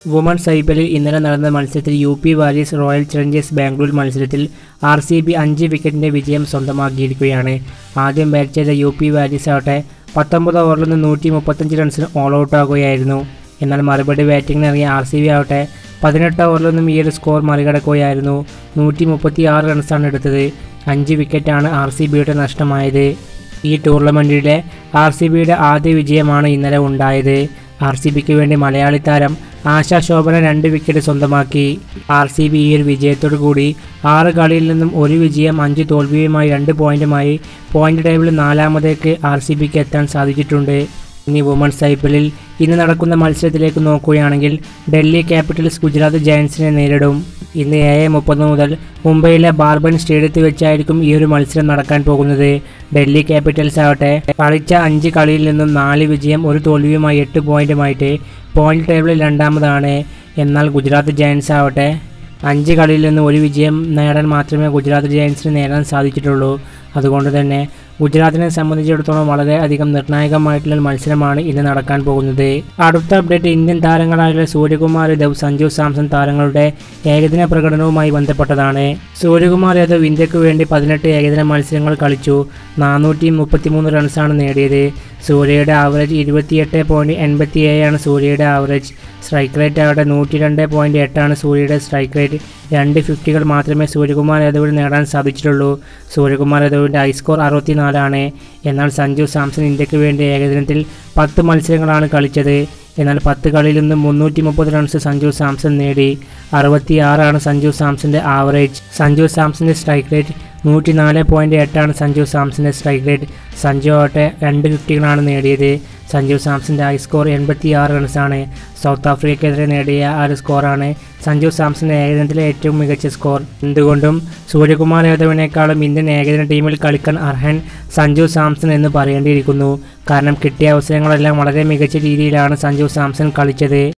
women's I P എല്ലിൽ ഇന്നലെ നടന്ന മത്സരത്തിൽ U P Warriors Royal Challengers Bangalore മത്സരത്തിൽ ആർ സി ബി അഞ്ച് വിക്കറ്റിൻ്റെ വിജയം സ്വന്തമാക്കിയിരിക്കുകയാണ് ആദ്യം ബാറ്റ് ചെയ്ത യു പി വാരിയസ് ആവട്ടെ പത്തൊമ്പത് ഓവറിൽ നിന്ന് നൂറ്റി മുപ്പത്തഞ്ച് റൺസിന് ഓൾ ഔട്ട് ആകുകയായിരുന്നു എന്നാൽ മറുപടി ബാറ്റിംഗിനിറങ്ങിയ ആർ സി ബി ആവട്ടെ പതിനെട്ട് ഓവറിൽ നിന്നും ഈ ഒരു സ്കോർ മറികടക്കുകയായിരുന്നു നൂറ്റി മുപ്പത്തി ആറ് റൺസാണ് എടുത്തത് അഞ്ച് വിക്കറ്റാണ് ആർ സി ബിയുടെ നഷ്ടമായത് ഈ ടൂർണമെൻറ്റിലെ ആർ സി ബിയുടെ ആദ്യ വിജയമാണ് ഇന്നലെ ഉണ്ടായത് ആർ സി ബിക്ക് വേണ്ടി മലയാളി താരം ആശാ ശോഭന രണ്ട് വിക്കറ്റ് സ്വന്തമാക്കി ആർ സി ബി ഈ ഒരു വിജയത്തോടു കൂടി ആറ് കളിയിൽ നിന്നും ഒരു വിജയം അഞ്ച് തോൽവിയുമായി രണ്ട് പോയിന്റുമായി പോയിന്റ് ടേബിളിൽ നാലാമതേക്ക് ആർ സി ബിക്ക് എത്താൻ സാധിച്ചിട്ടുണ്ട് ഇനി വുമൺസ് ഐ പി എല്ലിൽ ഇന്ന് നടക്കുന്ന മത്സരത്തിലേക്ക് നോക്കുകയാണെങ്കിൽ ഡൽഹി ക്യാപിറ്റൽസ് ഗുജറാത്ത് ജയൻസിനെ നേരിടും ഇന്ന് ഏഴ് മുപ്പത് മുതൽ മുംബൈയിലെ ബാർബൻ സ്റ്റേഡിയത്തിൽ വെച്ചായിരിക്കും ഈ ഒരു മത്സരം നടക്കാൻ പോകുന്നത് ഡൽഹി ക്യാപിറ്റൽസ് ആവട്ടെ കളിച്ച അഞ്ച് കളിയിൽ നിന്നും നാല് വിജയം ഒരു തോൽവിയുമായി എട്ട് പോയിന്റുമായിട്ട് പോയിന്റ് ടേബിളിൽ രണ്ടാമതാണ് എന്നാൽ ഗുജറാത്ത് ജയൻസ് ആവട്ടെ അഞ്ച് കളിയിൽ നിന്ന് ഒരു വിജയം നേടാൻ മാത്രമേ ഗുജറാത്ത് ജയൻസിന് നേടാൻ സാധിച്ചിട്ടുള്ളൂ അതുകൊണ്ട് തന്നെ ഗുജറാത്തിനെ സംബന്ധിച്ചിടത്തോളം വളരെ അധികം നിർണായകമായിട്ടുള്ള ഒരു മത്സരമാണ് ഇന്ന് നടക്കാൻ പോകുന്നത് അടുത്ത അപ്ഡേറ്റ് ഇന്ത്യൻ താരങ്ങളായുള്ള സൂര്യകുമാർ യാദവ് സഞ്ജു സാംസൺ താരങ്ങളുടെ ഏകദിന പ്രകടനവുമായി ബന്ധപ്പെട്ടതാണ് സൂര്യകുമാർ യാദവ് ഇന്ത്യക്ക് വേണ്ടി പതിനെട്ട് ഏകദിന മത്സരങ്ങൾ കളിച്ചു നാനൂറ്റി മുപ്പത്തിമൂന്ന് റൺസാണ് നേടിയത് സൂര്യയുടെ ആവറേജ് ഇരുപത്തിയെട്ട് പോയിൻറ്റ് എൺപത്തി ഏഴാണ് സൂര്യയുടെ ആവറേജ് സ്ട്രൈക്ക് റേറ്റ് ആവട്ടെ നൂറ്റി രണ്ട് പോയിൻറ്റ് എട്ടാണ് സൂര്യയുടെ സ്ട്രൈക്ക് റേറ്റ് രണ്ട് ഫിഫ്റ്റികൾ മാത്രമേ സൂര്യകുമാർ യാദവിന് നേടാൻ സാധിച്ചിട്ടുള്ളൂ സൂര്യകുമാർ യാദവിൻ്റെ ഐ സ്കോർ അറുപത്തിനാലാണ് എന്നാൽ സഞ്ജു സാംസൺ ഇന്ത്യക്ക് വേണ്ടി ഏകദിനത്തിൽ പത്ത് മത്സരങ്ങളാണ് കളിച്ചത് എന്നാൽ പത്ത് കളിയിൽ നിന്ന് മുന്നൂറ്റി മുപ്പത് റൺസ് സഞ്ജു സാംസൺ നേടി അറുപത്തിയാറാണ് സഞ്ജു സാംസന്റെ ആവറേജ് സഞ്ജു സാംസന്റെ സ്ട്രൈക്ക് റേറ്റ് നൂറ്റി നാല് പോയിൻറ്റ് എട്ടാണ് സഞ്ജു സാംസന്റെ സ്ട്രൈക്ക് റേറ്റ് സഞ്ജു ആവട്ടെ രണ്ട് ഫിഫ്റ്റികളാണ് നേടിയത് സഞ്ജു സാംസന്റെ ഐ സ്കോർ എൺപത്തി ആറ് റൺസാണ് സൗത്ത് ആഫ്രിക്കയ്ക്കെതിരെ നേടിയ ആ ഒരു സ്കോറാണ് സഞ്ജു സാംസന്റെ ഏകദിനത്തിലെ ഏറ്റവും മികച്ച സ്കോർ എന്തുകൊണ്ടും സൂര്യകുമാർ യാദവിനേക്കാളും ഇന്ത്യൻ ഏകദിന ടീമിൽ കളിക്കാൻ അർഹൻ സഞ്ജു സാംസൺ എന്ന് പറയേണ്ടിയിരിക്കുന്നു കാരണം കിട്ടിയ അവസരങ്ങളെല്ലാം വളരെ മികച്ച രീതിയിലാണ് സഞ്ജു സാംസൺ കളിച്ചത്